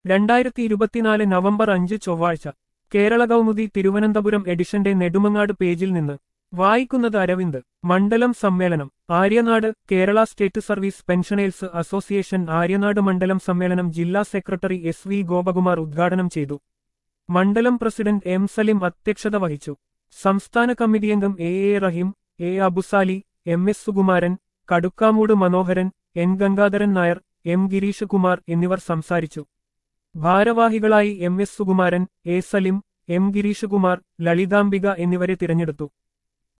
രണ്ടായിരത്തി ഇരുപത്തിനാല് നവംബർ അഞ്ച് ചൊവ്വാഴ്ച കേരള കൗമുദി തിരുവനന്തപുരം എഡിഷന്റെ നെടുമങ്ങാട് പേജിൽ നിന്ന് വായിക്കുന്നത് അരവിന്ദ് മണ്ഡലം സമ്മേളനം Aryanad Kerala state service pensioners association Aryanad മണ്ഡലം സമ്മേളനം ജില്ലാ സെക്രട്ടറി എസ് വി ഗോപകുമാർ ഉദ്ഘാടനം ചെയ്തു മണ്ഡലം പ്രസിഡന്റ് എം സലിം അധ്യക്ഷത വഹിച്ചു സംസ്ഥാന കമ്മിറ്റി അംഗം A A Rahim A Abusali M S Sukumaran Kadukkamoodu Manoharan N Gangadharan Nair M Girish Kumar എന്നിവർ സംസാരിച്ചു ഭാരവാഹികളായി M S Sukumaran A Salim M Girish Kumar Lalithambika എന്നിവരെ തിരഞ്ഞെടുത്തു